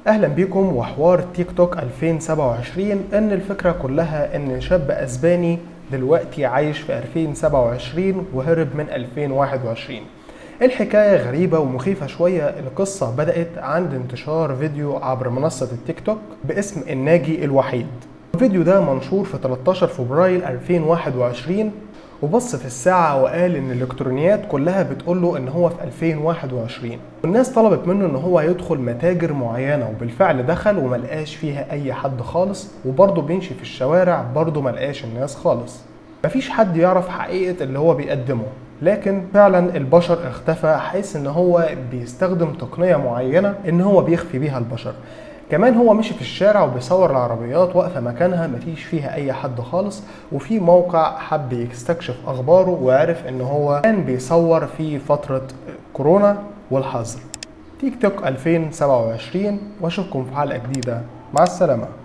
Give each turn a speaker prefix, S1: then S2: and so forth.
S1: اهلا بيكم وحوار تيك توك 2027 ان الفكره كلها ان شاب اسباني دلوقتي عايش في 2027 وهرب من 2021 الحكاية غريبة ومخيفة شوية القصة بدأت عند انتشار فيديو عبر منصة التيك توك باسم الناجي الوحيد الفيديو ده منشور في 13 فبراير 2021 وبص في الساعة وقال إن الإلكترونيات كلها بتقول له إن هو في 2021 والناس طلبت منه إن هو يدخل متاجر معينة وبالفعل دخل وملقاش فيها أي حد خالص وبرضه بيمشي في الشوارع برضه ملقاش الناس خالص مفيش حد يعرف حقيقة اللي هو بيقدمه لكن فعلا البشر اختفى حيث ان هو بيستخدم تقنية معينة ان هو بيخفي بيها البشر كمان هو مشي في الشارع وبيصور العربيات واقفة مكانها مفيش فيها أي حد خالص وفي موقع حب يستكشف أخباره وعرف إن هو كان بيصور في فترة كورونا والحظر تيك توك 2027 وأشوفكم في حلقة جديدة مع السلامة